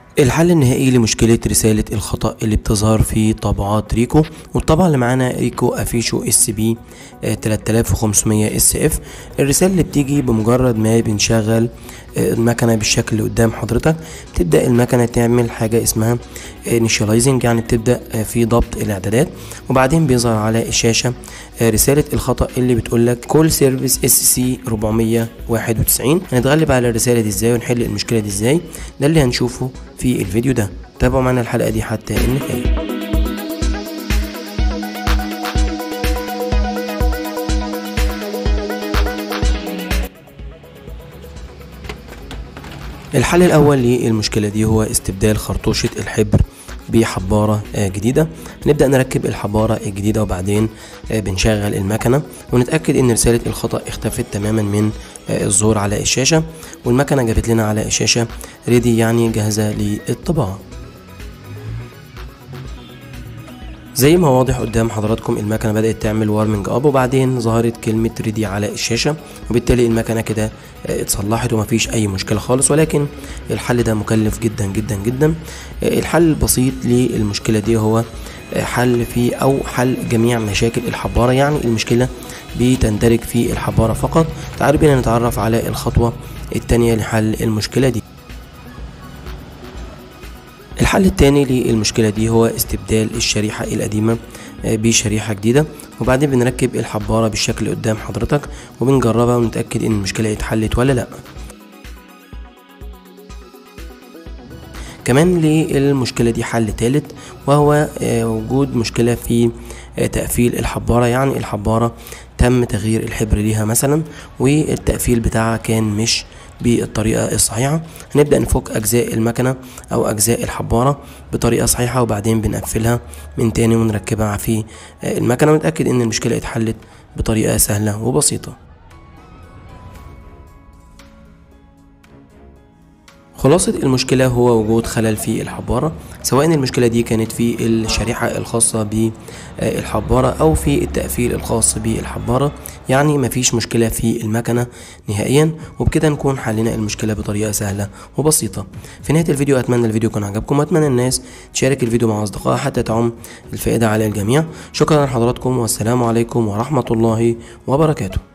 الحل النهائي لمشكلة رسالة الخطأ اللي بتظهر في طابعات ريكو والطبعة اللي معانا ريكو افيشو اس بي 3500 اس اف الرسالة اللي بتيجي بمجرد ما بنشغل آه، المكنة بالشكل اللي قدام حضرتك بتبدأ المكنة تعمل حاجة اسمها initializing يعني بتبدأ آه، في ضبط الاعدادات وبعدين بيظهر على الشاشة آه، رسالة الخطأ اللي بتقولك كول سيرفيس اس سي 491 هنتغلب على الرسالة دي ازاي ونحل المشكلة دي ازاي ده اللي هنشوفه في الفيديو ده تابعوا معنا الحلقة دي حتى النهاية الحل الأول للمشكلة دي هو استبدال خرطوشة الحبر بحبارة آه، جديدة نبدأ نركب الحبارة الجديدة وبعدين آه، بنشغل المكنة ونتأكد ان رسالة الخطأ اختفت تماما من آه، الظهور على الشاشة والمكنة جابت لنا على الشاشة ريدي يعني جاهزة للطباعة زي ما واضح قدام حضراتكم المكنه بدات تعمل وارمنج اب وبعدين ظهرت كلمه ريدي على الشاشه وبالتالي المكنه كده آه، اتصلحت ومفيش اي مشكله خالص ولكن الحل ده مكلف جدا جدا جدا آه، الحل البسيط للمشكله دي هو آه، حل في او حل جميع مشاكل الحباره يعني المشكله بتندرج في الحباره فقط تعالوا بينا نتعرف على الخطوه الثانيه لحل المشكله دي الحل التاني للمشكلة دي هو استبدال الشريحة القديمة آه، بشريحة جديدة وبعدين بنركب الحبارة بالشكل اللي قدام حضرتك وبنجربها ونتأكد ان المشكلة اتحلت ولا لأ كمان للمشكلة دي حل تالت وهو آه، وجود مشكلة في آه، تقفيل الحبارة يعني الحبارة تم تغيير الحبر ليها مثلا والتقفيل بتاعها كان مش بالطريقة الصحيحة هنبدأ نفك أجزاء المكنة أو أجزاء الحبارة بطريقة صحيحة وبعدين بنقفلها من تاني ونركبها في آه، المكنة ونتأكد إن المشكلة اتحلت بطريقة سهلة وبسيطة خلاصة المشكلة هو وجود خلل في الحبارة سواء المشكلة دي كانت في الشريحة الخاصة بالحبارة أو في التقفيل الخاص بالحبارة يعني مفيش مشكلة في المكنة نهائيا وبكده نكون حلينا المشكلة بطريقة سهلة وبسيطة في نهاية الفيديو أتمنى الفيديو يكون عجبكم وأتمنى الناس تشارك الفيديو مع أصدقائها حتى تعم الفائدة على الجميع شكرا لحضراتكم والسلام عليكم ورحمة الله وبركاته